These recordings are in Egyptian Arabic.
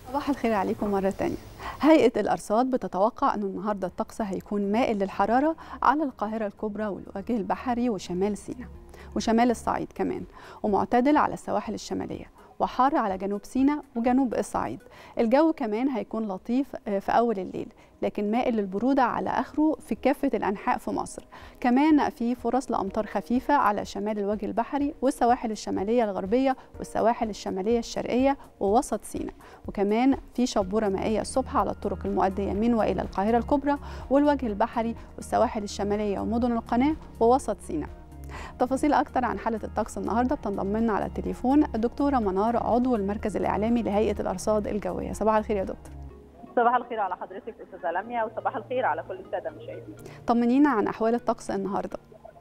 صباح الخير عليكم مرة تانية هيئة الأرصاد بتتوقع أن النهاردة الطقس هيكون مائل للحرارة على القاهرة الكبرى والوجه البحري وشمال سيناء وشمال الصعيد كمان ومعتدل على السواحل الشمالية وحار على جنوب سيناء وجنوب الصعيد الجو كمان هيكون لطيف في أول الليل لكن مائل للبرودة على آخره في كافة الأنحاء في مصر كمان في فرص لأمطار خفيفة على شمال الوجه البحري والسواحل الشمالية الغربية والسواحل الشمالية الشرقية ووسط سيناء وكمان في شبورة مائية الصبح على الطرق المؤدية من وإلى القاهرة الكبرى والوجه البحري والسواحل الشمالية ومدن القناة ووسط سيناء تفاصيل أكتر عن حالة الطقس النهاردة بتنضم لنا على التليفون الدكتورة منار عضو المركز الإعلامي لهيئة الأرصاد الجوية صباح الخير يا دكتور صباح الخير على حضرتك استاذه لميا وصباح الخير على كل الساده المشاهدين. طمنينا عن احوال الطقس النهارده.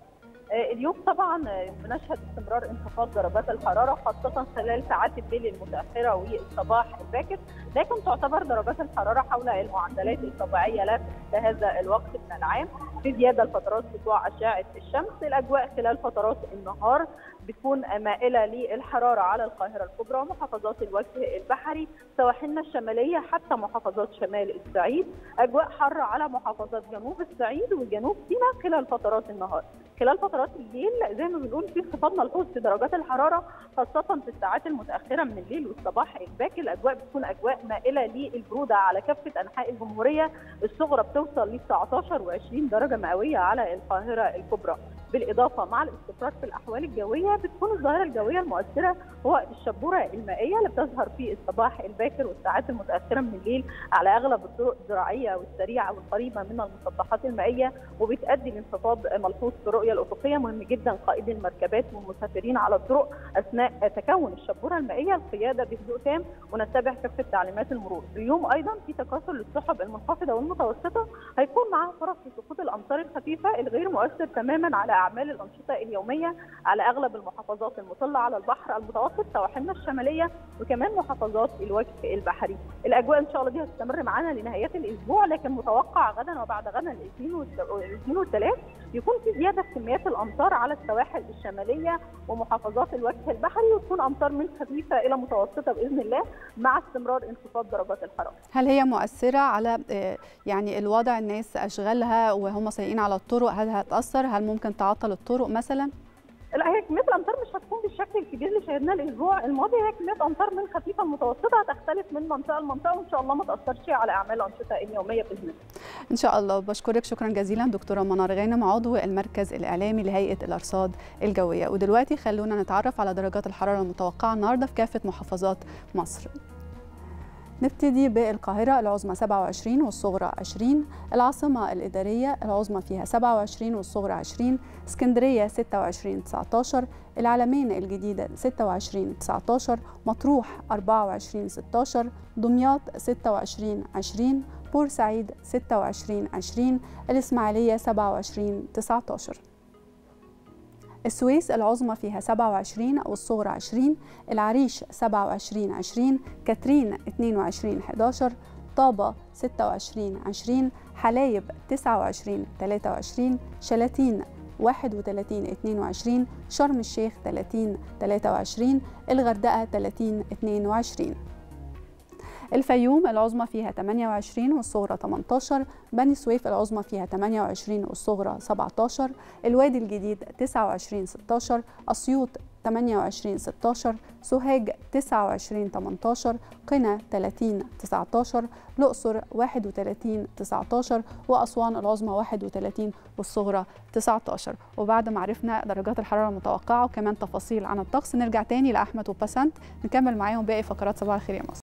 اليوم طبعا بنشهد استمرار انخفاض درجات الحراره خاصه خلال ساعات الليل المتاخره والصباح الباكر لكن تعتبر درجات الحراره حول المعدلات الطبيعيه لا في هذا الوقت من العام في زياده لفترات سطوع اشعه الشمس الاجواء خلال فترات النهار بتكون مائله للحراره على القاهره الكبرى ومحافظات الوجه البحري سواحلنا الشماليه حتى محافظات شمال الصعيد اجواء حاره على محافظات جنوب الصعيد وجنوب سيناء خلال فترات النهار خلال فترات الليل زي ما بنقول في انخفاض ملحوظ في درجات الحراره خاصه في الساعات المتاخره من الليل والصباح الباكر الاجواء بتكون اجواء مائله للبروده على كافه انحاء الجمهوريه الصغرى بتوصل ل 19 و20 درجه مئويه على القاهره الكبرى بالاضافه مع الاستقرار في الاحوال الجويه بتكون الظاهره الجويه المؤثره هو الشبوره المائيه اللي بتظهر في الصباح الباكر والساعات المتاخره من الليل على اغلب الطرق الزراعيه والسريعه والقريبه من المسطحات المائيه وبتؤدي لانخفاض ملحوظ في الرؤيه الافقيه مهم جدا قائدي المركبات والمسافرين على الطرق اثناء تكون الشبوره المائيه القياده بهدوء تام ونتبع كافه تعليمات المرور. اليوم ايضا في تكاثر للسحب المنخفضه والمتوسطه هيكون معها فرص لسقوط الامطار الخفيفه الغير مؤثر تماما على اعمال الانشطه اليوميه على اغلب المحافظات المطله على البحر المتوسط سواحلنا الشماليه وكمان محافظات الوجه البحري. الاجواء ان شاء الله دي هتستمر معانا لنهايات الاسبوع لكن متوقع غدا وبعد غدا الاثنين والثلاث يكون في زياده في كميات الامطار على السواحل الشماليه ومحافظات الوجه البحري وتكون امطار من خفيفه الى متوسطه باذن الله مع استمرار انخفاض درجات الحراره. هل هي مؤثره على يعني الوضع الناس اشغالها وهم سايقين على الطرق هل هتاثر؟ هل ممكن تعطل الطرق مثلا؟ لا هي كميه الامطار مش هتكون بالشكل الكبير اللي شاهدناه الاسبوع الماضي هي كميه امطار من خفيفه لمتوسطه هتختلف من منطقه لمنطقه وان شاء الله ما تاثرش على اعمال الانشطه اليوميه باذن الله. ان شاء الله بشكرك شكرا جزيلا دكتوره منار غانم عضو المركز الاعلامي لهيئه الارصاد الجويه ودلوقتي خلونا نتعرف على درجات الحراره المتوقعه النهارده في كافه محافظات مصر. نبتدي بالقاهرة العظمى 27 والصغرى 20 العاصمة الإدارية العظمى فيها 27 والصغرى 20 اسكندرية 26 19 العلمين الجديدة 26 19 مطروح 24 16 دمياط 26 20 بورسعيد 26 20 الإسماعيلية 27 19 السويس العظمى فيها 27 والصغرى 20 العريش 27 20 كاترين 22 11 طابة 26 20 حلايب 29 23 شلاتين 31 22 شرم الشيخ 30 23 الغردقة 30 22 الفيوم العظمى فيها 28 والصغرى 18 بني سويف العظمى فيها 28 والصغرى 17 الوادي الجديد 29 16 أسيوط 28 16 سوهاج 29 18 قنا 30 19 الأقصر 31 19 وأسوان العظمى 31 والصغرى 19 وبعد ما عرفنا درجات الحرارة المتوقعة وكمان تفاصيل عن الطقس نرجع تاني لأحمد وبسنت نكمل معاهم باقي فقرات صباح الخير يا مصر